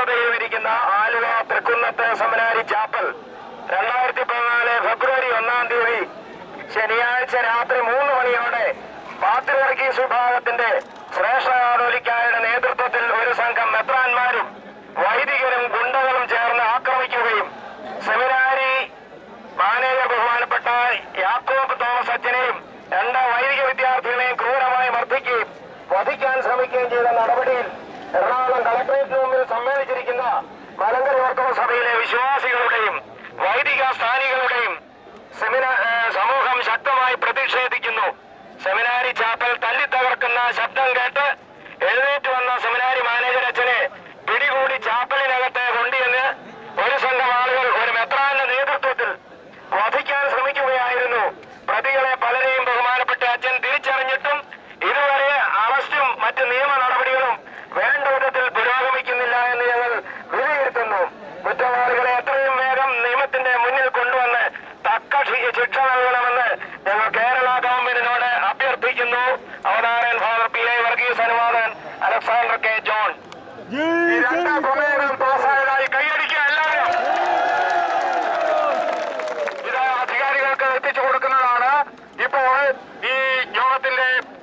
പാതയിലിരിക്കുന്ന Aluva Thrikkunnathu seminary chapel രണ്ടായിരത്തി പതിനാല് ഫെബ്രുവരി ഒന്നാം തീയതി ശനിയാഴ്ച രാത്രി മൂന്ന് മണിയോടെ പാത്രിവർഗീസ് വിഭാഗത്തിന്റെ ശ്രേഷ്ഠ കാതോലിക്കായുടെ നേതൃത്വത്തിൽ ഒരു സംഘം മെത്രാന്മാരും വൈദികരും ഗുണ്ടകളും ചേർന്ന് ആക്രമിക്കുകയും സെമിനാരി മാനേജർ ബഹുമാനപ്പെട്ട യാക്കോബ് തോമസ് അച്ഛനെയും രണ്ട് വൈദിക വിദ്യാർത്ഥികളെയും ക്രൂരമായി മർദ്ദിക്കുകയും വധിക്കാൻ ശ്രമിക്കുകയും ചെയ്ത നടപടിയിൽ എറണാകുളം കളക്ടറേറ്റിന് മുമ്പിൽ സമ്മേളിച്ചിരിക്കുന്ന മലങ്കര ഓർത്തഡോക്സ് സഭയിലെ വിശ്വാസികളുടെയും വൈദിക സ്ഥാനികളുടെയും സെമിനാ ഏ, സമൂഹം ശക്തമായി പ്രതിഷേധിക്കുന്നു സെമിനാരി ചാപ്പൽ തല്ലി തകർക്കുന്ന ശബ്ദം കേട്ട് എഴുന്നേറ്റ് വന്ന സെമിനാരി മാനേജർ അച്ഛനെ പിടികൂടി ചാപ്പലിനകത്ത് കൊണ്ടുവന്ന് ഒരു സംഘം ആളുകൾ ഒരു മെത്രാന്റെ നേതൃത്വത്തിൽ വധിക്കാൻ ശ്രമിക്കുകയായിരുന്നു പ്രതികളെ പലരെയും ബഹുമാനപ്പെട്ട അച്ഛൻ തിരിച്ചറിഞ്ഞിട്ടും ഇതുവരെ അറസ്റ്റും മറ്റ് നിയമ നടപടികളും വേണ്ട വിധത്തിൽ പുരോഗമിക്കുന്നില്ല എന്ന് ഞങ്ങൾ വിലയിരുത്തുന്നു കുറ്റവാളികളെ എത്രയും വേഗം നിയമത്തിന്റെ മുന്നിൽ കൊണ്ടുവന്ന് തക്ക ശി- ശിക്ഷ നൽകണമെന്ന് ഞങ്ങൾ കേരള ഗവൺമെന്റിനോട് അഭ്യർത്ഥിക്കുന്നു അവതാരൻ ഫാദർ പി ഐ വർഗീസ് അനുവാദൻ അലക്സാണ്ടർ കെ ജോൺ ഈ രണ്ട് പ്രമേയങ്ങളും പാസ്സായതായി കൈയടിക്കുക എല്ലാവരും ഇത് അധികാരികൾക്ക് എത്തിച്ചു കൊടുക്കുന്നതാണ് ഇപ്പോൾ ഈ യോഗത്തിന്റെ